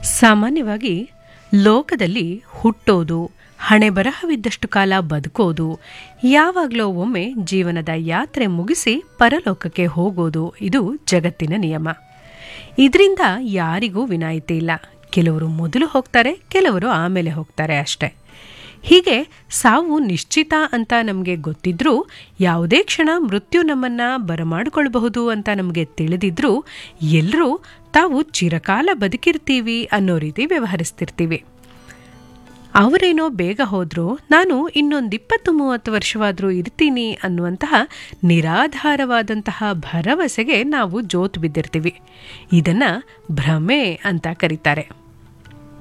ಸಾಮಾನ್ಯವಾಗಿ ಲೋಕದಲ್ಲಿ ಹುಟ್ಟೋದು ಹಣೆ ಬರಹವಿದ್ದಷ್ಟು ಕಾಲ ಬದುಕೋದು ಯಾವಾಗಲೋ ಒಮ್ಮೆ ಜೀವನದ ಯಾತ್ರೆ ಮುಗಿಸಿ ಪರಲೋಕಕ್ಕೆ ಹೋಗೋದು ಇದು ಜಗತ್ತಿನ ನಿಯಮ ಇದರಿಂದ ಯಾರಿಗೂ ವಿನಾಯಿತಿ ಇಲ್ಲ ಕೆಲವರು ಮೊದಲು ಹೋಗ್ತಾರೆ ಕೆಲವರು ಆಮೇಲೆ ಹೋಗ್ತಾರೆ ಅಷ್ಟೆ ಹೀಗೆ ಸಾವು ನಿಶ್ಚಿತ ಅಂತ ನಮಗೆ ಗೊತ್ತಿದ್ರೂ ಯಾವುದೇ ಕ್ಷಣ ಮೃತ್ಯು ನಮ್ಮನ್ನ ಬರಮಾಡಿಕೊಳ್ಬಹುದು ಅಂತ ನಮಗೆ ತಿಳಿದಿದ್ರೂ ಎಲ್ಲರೂ ತಾವು ಚಿರಕಾಲ ಬದುಕಿರ್ತೀವಿ ಅನ್ನೋ ರೀತಿ ವ್ಯವಹರಿಸ್ತಿರ್ತೀವಿ ಅವರೇನೋ ಬೇಗ ಹೋದ್ರು ನಾನು ಇನ್ನೊಂದು ಇಪ್ಪತ್ತು ಮೂವತ್ತು ವರ್ಷವಾದರೂ ಇರ್ತೀನಿ ಅನ್ನುವಂತಹ ನಿರಾಧಾರವಾದಂತಹ ಭರವಸೆಗೆ ನಾವು ಜೋತು ಬಿದ್ದಿರ್ತೀವಿ ಇದನ್ನ ಭ್ರಮೆ ಅಂತ ಕರೀತಾರೆ